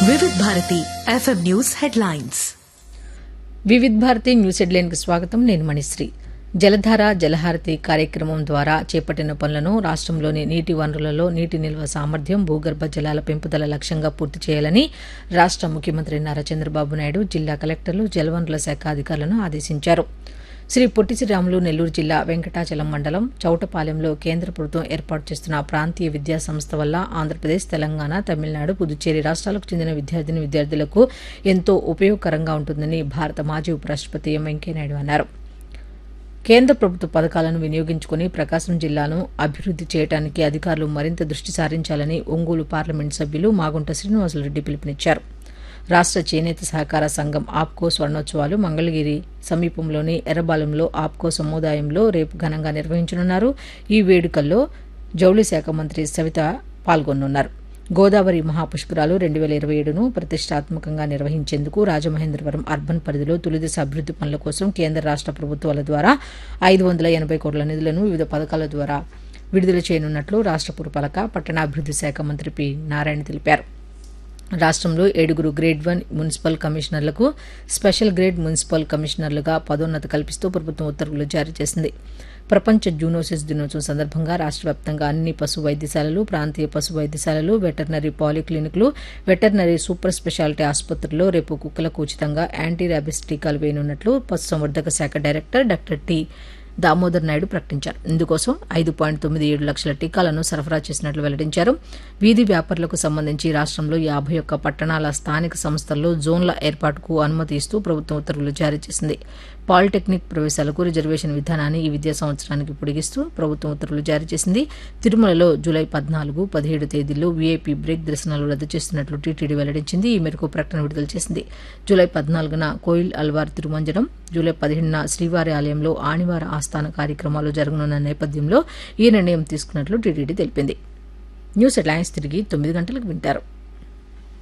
వివిధ Bharati FM news headlines Vividh Bharati news హెడ్లైన్కి స్వాగతం నేను మణిశ్రీ జలధార జలహారతి కార్యక్రమం ద్వారా చేపట్టిన పనులను రాష్ట్రంలోని నీటి వనరులలో నీటి నిల్వ సామర్థ్యం భూగర్భ జలాల పెంపుదల లక్ష్యంగా పూర్తి చేయాలని రాష్ట్ర ముఖ్యమంత్రి నారా చంద్రబాబు నాయుడు జిల్లా కలెక్టర్లు జలవనరుల శాఖ అధికారులను ఆదేశించారు శ్రీ పొట్టి శ్రీరాములు నెల్లూరు జిల్లా వెంకటాచలం మండలం చౌటపాలెంలో కేంద్ర ప్రభుత్వం ఏర్పాటు చేస్తున్న ప్రాంతీయ విద్యా సంస్థ వల్ల ఆంధ్రప్రదేశ్ తెలంగాణ తమిళనాడు పుదుచ్చేరి రాష్ట్రాలకు చెందిన విద్యార్థిని విద్యార్థులకు ఎంతో ఉపయోగకరంగా ఉంటుందని భారత మాజీ ఉపరాష్ట్రపతి ఎం వెంకయ్యనాయుడు అన్నారు కేంద్ర ప్రభుత్వ పథకాలను వినియోగించుకుని ప్రకాశం జిల్లాను అభివృద్ది చేయడానికి అధికారులు మరింత దృష్టి సారించాలని ఒంగోలు పార్లమెంటు సభ్యులు మాగుంట శ్రీనివాసులరెడ్డి పిలుపునిచ్చారు రాష్ట్ర చేనేత సహకార సంఘం ఆప్కో స్వర్ణోత్సవాలు మంగళగిరి సమీపంలోని ఎర్రబాలెంలో ఆప్కో సముదాయంలో రేపు ఘనంగా నిర్వహించనున్నారు ఈ వేడుకల్లో జౌళి శాఖ మంత్రి సవిత పాల్గొనున్నారు గోదావరి మహాపుష్కరాలు రెండు వేల ఇరవై ఏడును ప్రతిష్టాత్మకంగా నిర్వహించేందుకు రాజమహేంద్రవరం అర్బన్ పరిధిలో తొలిదశ అభివృద్ది పనుల కోసం కేంద్ర రాష్ట్ర ప్రభుత్వాల ద్వారా ఐదు వందల ఎనభై కోట్ల నిధులను వివిధ పథకాల ద్వారా విడుదల చేయనున్నట్లు రాష్ట్ర పురపాలక పట్టణాభివృద్ది శాఖ మంత్రి పి నారాయణ తెలిపారు రాష్ట్రంలో ఏడుగురు గ్రేడ్ వన్ మున్సిపల్ కమిషనర్లకు స్పెషల్ గ్రేడ్ మున్సిపల్ కమిషనర్లుగా పదోన్నతి కల్పిస్తూ ప్రభుత్వం ఉత్తర్వులు జారీ చేసింది ప్రపంచ జూనోసిస్ దినోత్సవం సందర్భంగా రాష్ట్ర వ్యాప్తంగా అన్ని పశు వైద్యశాలలు ప్రాంతీయ పశు వైద్యశాలలు వెటర్నరీ పాలిక్లినిక్లు వెటర్నరీ సూపర్ స్పెషాలిటీ ఆసుపత్రుల్లో రేపు కుక్కలకు ఉచితంగా యాంటీ ర్యాబిస్ టీకాలు వేయనున్నట్లు పశుసంవర్ధక శాఖ director doctor T Damodar Naidu ప్రకటించారు ఇందుకోసం ఐదు పాయింట్ తొమ్మిది ఏడు లక్షల టీకాలను సరఫరా చేసినట్లు వెల్లడించారు వీధి వ్యాపారులకు సంబంధించి రాష్ట్రంలో యాభై ఒక్క పట్టణాల స్థానిక సంస్థల్లో జోన్ల ఏర్పాటుకు అనుమతి ఇస్తూ ప్రభుత్వం ఉత్తర్వులు జారీ చేసింది పాలిటెక్నిక్ ప్రవేశాలకు రిజర్వేషన్ విధానాన్ని ఈ విద్యా సంవత్సరానికి పొడిగిస్తూ ప్రభుత్వం ఉత్తర్వులు జారీ చేసింది తిరుమలలో జూలై పద్నాలుగు పదిహేడు తేదీల్లో వీఐపీ బ్రేక్ దర్శనాలు రద్దు చేస్తున్నట్లు టీటీడీ వెల్లడించింది ఈ మేరకు ప్రకటన విడుదల చేసింది జూలై పద్నాలుగున కోయిల్ అల్వార్ తిరుమంజనం జూలై పదిహేనున శ్రీవారి ఆలయంలో ఆణివార ఆస్థాన కార్యక్రమాలు జరగనున్న నేపథ్యంలో ఈ నిర్ణయం తీసుకున్నట్లు టీటీడీ తెలిపింది న్యూస్ హెడ్లైన్స్ తిరిగి తొమ్మిది గంటలకు వింటారు